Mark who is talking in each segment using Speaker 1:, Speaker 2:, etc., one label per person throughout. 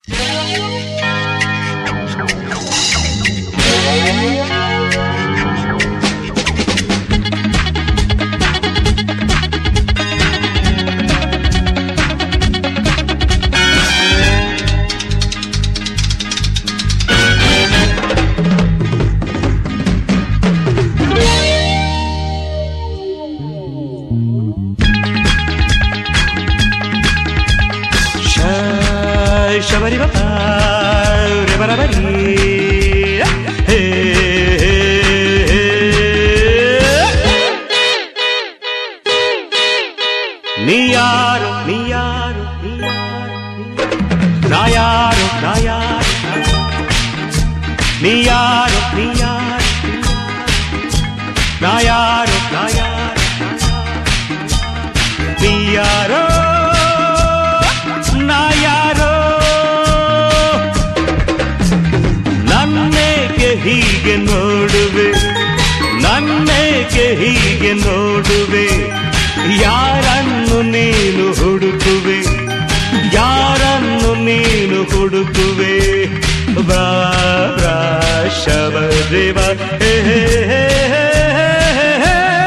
Speaker 1: ಶಬರಿ ಬರಿ ಹೇ ನೀ ಯಾರು ನೀ ಯಾರು ನೀ ಯಾರು ನಾ ಯಾರು ನಾ ಯಾರು ನೀ ಯಾರು ನೀ ಯಾರು ನಾ ಯಾರು ನಾ ಯಾರು ನೀ ಯಾರೋ ನಾ ಯಾರೋ ನನ್ನೇಗೆ ಹೀಗೆ ನೋಡುವೆ ನನ್ನೇಗೆ ಹೀಗೆ ನೋಡುವೆ ಯಾರನ್ನು ನೀನು ಹುಡುಕುವೆ ಯಾರನ್ನು ನೀನು ಹುಡುಕುವೆ ಬಾ ಬಾ ಶಬದೇವ ಹೇ ಹೇ ಹೇ ಹೇ ಹೇ ಹೇ.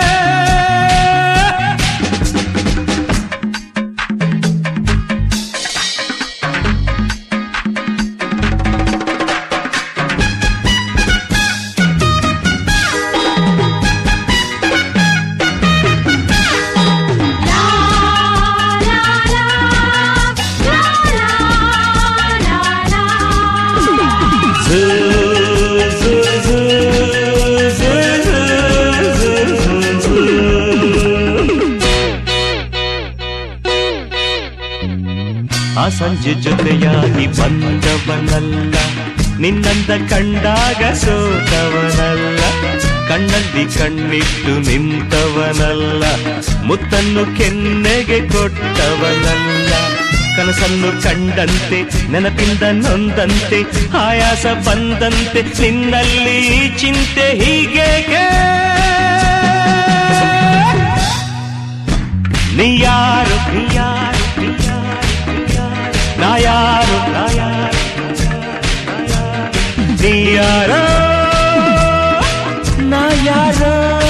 Speaker 1: ಆ ಸಂಜೆ ಜೊತೆಯಾಗಿ ಬಂದವನಲ್ಲ ನಿನ್ನಂದ ಕಂಡಾಗ ಸೋತವನಲ್ಲ ಕಣ್ಣಲ್ಲಿ ಕಣ್ಣಿಟ್ಟು ನಿಂತವನಲ್ಲ ಮುತ್ತನ್ನು ಕೆನ್ನೆಗೆ ಕೊಟ್ಟವನಲ್ಲ ಕನಸನ್ನು ಕಂಡಂತೆ ನೆನಪಿಂದ ನೊಂದಂತೆ ಆಯಾಸ ಬಂದಂತೆ ನಿನ್ನಲ್ಲಿ ಚಿಂತೆ ಹೀಗೆ ನೀ ಯಾರು ನೀ ಯಾರು ನೀ ಯಾರು ನಾ ಯಾರು ನಾ ಯಾರು ನೀ ಯಾರೋ ನಾ ಯಾರೋ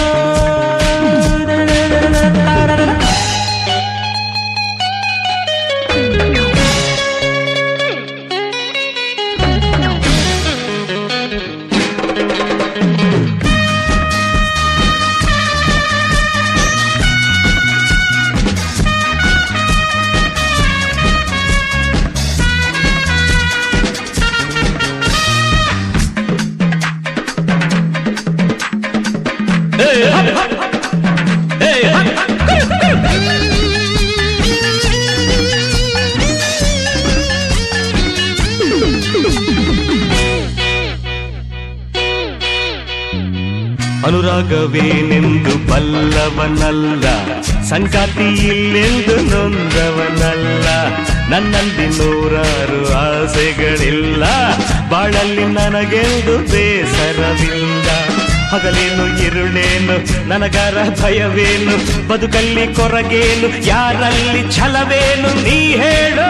Speaker 1: ಅನುರಾಗವೇನೆಂದು ಬಲ್ಲವನಲ್ಲ ಸಂಗಾತಿ ಇಲ್ಲೆಂದು ನೊಂದವನಲ್ಲ ನನ್ನಲ್ಲಿ ನೂರಾರು ಆಸೆಗಳಿಲ್ಲ ಬಾಳಲ್ಲಿ ನನಗೆಂದು ಬೇಸರವಿಲ್ಲ ಹಗಲೇನು ഇരുಳೇನು ನನಗರ ಭಯವೇನು ಬದುಕಲ್ಲಿ ಕೊರಗೇನು ಯಾರಲ್ಲಿ ಛಲವೇನು ನೀ ಹೇಳು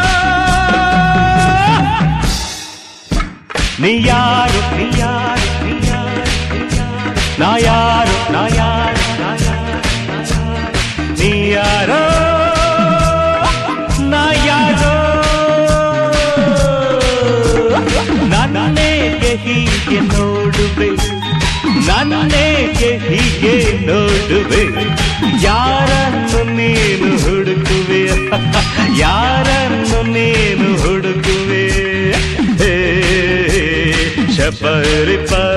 Speaker 1: ನೀ ಯಾರು ನೀ ಯಾರು ನೀ ಯಾರು ನಾ ಯಾರು ನಾ ಯಾರು ನಾ ಯಾರು ನೀ ಯಾರೋ ನಾ ಯಾರೋ ನನ್ನೇಗೆ ಹೀಗೆ ನೋಡುವೆ ನನ್ನೇಗೆ ಹೀಗೆ ನೋಡುವೆ ಯಾರನ್ನು ನೀನು ಹುಡುಕುವೆ ಯಾರನ್ನು ನೀನು ಹುಡುಕುವೆ ಹೇ ಶಬರಿ